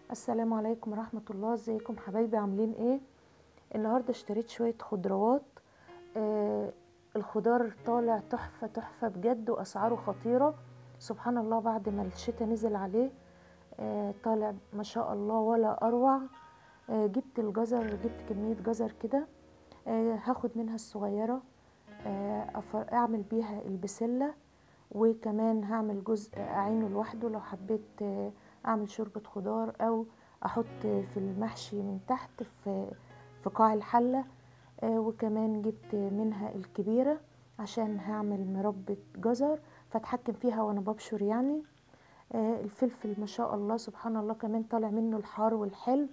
السلام عليكم ورحمة الله ازيكم حبايبي عاملين ايه النهاردة اشتريت شوية خضروات آه الخضار طالع تحفة تحفة بجد واسعاره خطيرة سبحان الله بعد ما الشتاء نزل عليه آه طالع ما شاء الله ولا اروع آه جبت الجزر جبت كمية جزر كده آه هاخد منها الصغيرة آه أفر- اعمل بيها البسلة وكمان هعمل جزء اعينه لوحده لو حبيت آه، اعمل شوربة خضار او احط في المحشي من تحت في في قاع الحلة آه، وكمان جبت منها الكبيرة عشان هعمل مربى جزر فاتحكم فيها وانا ببشر يعني آه، الفلفل ما شاء الله سبحان الله كمان طالع منه الحار والحلو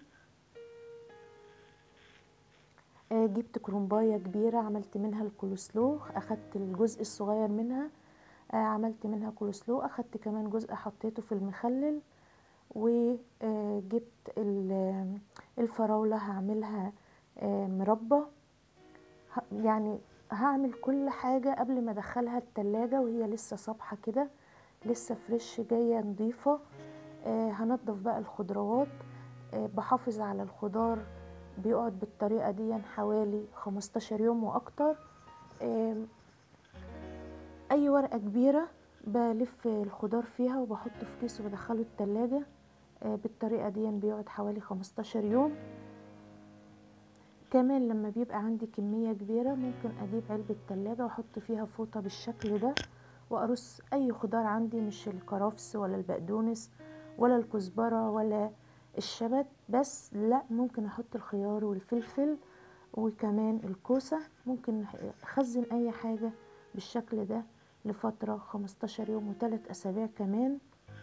آه، جبت كرومباية كبيرة عملت منها الكولسلو اخدت الجزء الصغير منها آه، عملت منها كولسلو اخدت كمان جزء حطيته في المخلل وجبت ال- الفراولة هعملها آه، مربى ه- يعني هعمل كل حاجة قبل ما ادخلها التلاجة وهي لسه صابحة كده لسه فريش جاية نضيفة آه، هنضف بقى الخضروات آه، بحافظ على الخضار بيقعد بالطريقة دي حوالي 15 يوم واكتر آم، اي ورقة كبيرة بلف الخضار فيها وبحطه في كيس وبدخله التلاجة آه، بالطريقة دي بيقعد حوالي 15 يوم كمان لما بيبقى عندي كمية كبيرة ممكن اجيب علبة تلاجة واحط فيها فوطة بالشكل ده وارص اي خضار عندي مش الكرفس ولا البقدونس ولا الكزبرة ولا الشبت بس لا ممكن احط الخيار والفلفل وكمان الكوسة ممكن اخزن اي حاجة بالشكل ده لفترة 15 يوم وثلاث اسابيع كمان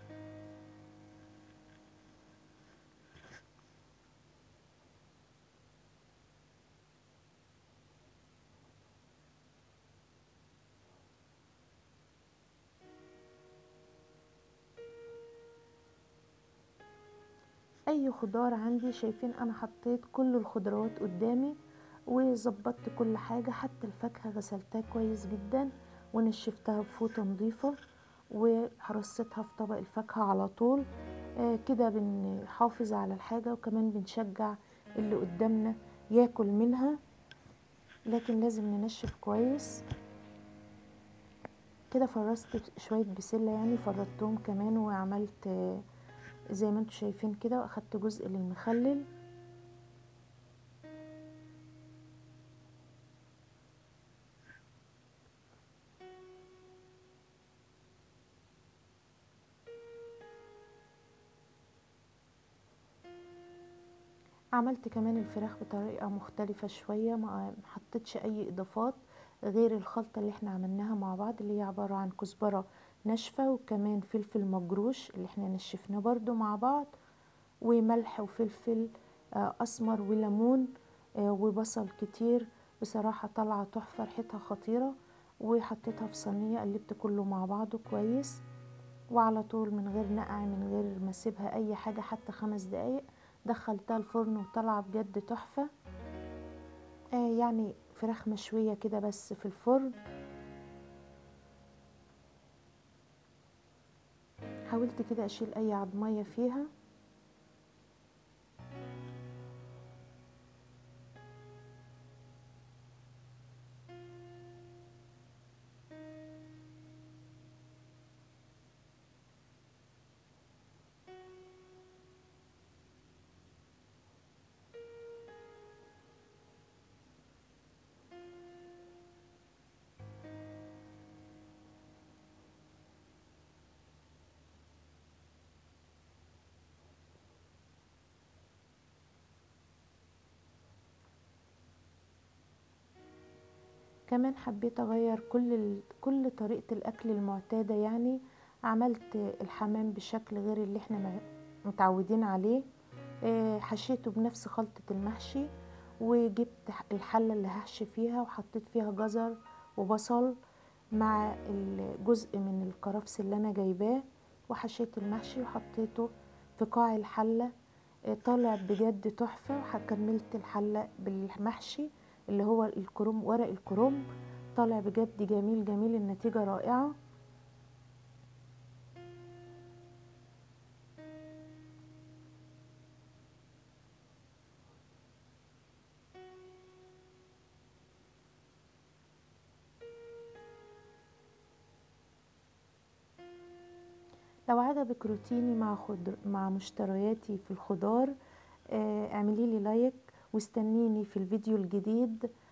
اي خضار عندي شايفين انا حطيت كل الخضروات قدامي وظبطت كل حاجة حتى الفاكهة غسلتها كويس جدا ونشفتها بفوطة نظيفة ورصيتها في طبق الفاكهة على طول آه كده بنحافظ على الحاجة وكمان بنشجع اللي قدامنا ياكل منها لكن لازم ننشف كويس كده فرست شوية بسلة يعني فردتهم كمان وعملت آه زي ما انتم شايفين كده واخدت جزء للمخلل عملت كمان الفراخ بطريقة مختلفة شوية ما حطيتش اي اضافات غير الخلطة اللي احنا عملناها مع بعض اللي هي عبارة عن كزبرة ناشفة وكمان فلفل مجروش اللي احنا نشفناه برضو مع بعض وملح وفلفل آه، اسمر وليمون آه، وبصل كتير بصراحة طالعة تحفة ريحتها خطيرة وحطيتها في صينية قلبت كله مع بعضه كويس وعلى طول من غير نقع من غير ما اسيبها اي حاجة حتى خمس دقايق دخلتها الفرن وطلع بجد تحفة آه يعني فراخ مشوية كده بس في الفرن حاولت كده اشيل اي عضمية فيها كمان حبيت اغير كل ال... كل طريقة الاكل المعتادة يعني عملت الحمام بشكل غير اللي احنا مع- متعودين عليه آه، حشيته بنفس خلطة المحشي وجبت ح- الحلة اللي هحشي فيها وحطيت فيها جزر وبصل مع الجزء من الكرفس اللي انا جايباه وحشيت المحشي وحطيته في قاع الحلة آه، طالع بجد تحفة وكملت الحلة بالمحشي اللي هو الكرنب ورق الكرنب طالع بجد جميل جميل النتيجة رائعة لو عجبك روتيني مع خضر مع مشترياتي في الخضار آه، اعملي لي لايك واستنيني في الفيديو الجديد